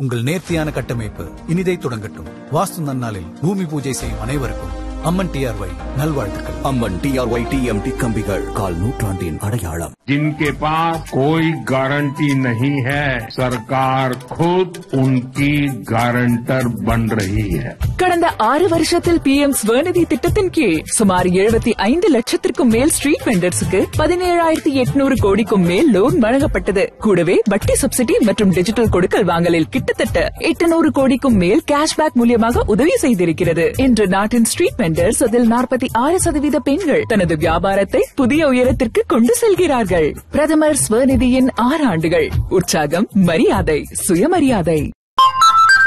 உங்கள் நேர்த்தியான கட்டமைப்பு இனிதை தொடங்கட்டும் வாஸ்து நன்னாளில் பூமி பூஜை செய்யும் அனைவருக்கும் அம்மன் டிஆர்ஒய் நல்வாழ்த்துக்கள் அம்மன் டிஆர்ஒய் டிஎம்டி கம்பிகள் கால் நூற்றாண்டின் அடையாளம் जिनके पास कोई गारंटी नहीं है सरकार खुद उनकी गारंटर बन रही है கடந்த ஆறு வருஷத்தில் பி எம் ஸ்வநிதி திட்டத்தின் கீழ் சுமார் எழுபத்தி ஐந்து லட்சத்திற்கும் மேல் ஸ்ட்ரீட் வெண்டர்ஸுக்கு பதினேழாயிரத்தி எட்நூறு கோடிக்கும் மேல் லோன் வழங்கப்பட்டது கூடவே வட்டி சப்சிடி மற்றும் டிஜிட்டல் கொடுக்கல் வாங்கலில் கிட்டத்தட்ட எட்டுநூறு கோடிக்கும் மேல் கேஷ்பேக் மூலியமாக உதவி செய்திருக்கிறது இன்று நாட்டின் ஸ்ட்ரீட் வெண்டர்ஸ் அதில் நாற்பத்தி ஆறு சதவீத பெண்கள் தனது வியாபாரத்தை புதிய உயரத்திற்கு கொண்டு செல்கிறார்கள் பிரதமர் ஸ்வநிதியின் ஆறு ஆண்டுகள் உற்சாகம் மரியாதை சுயமரியாதை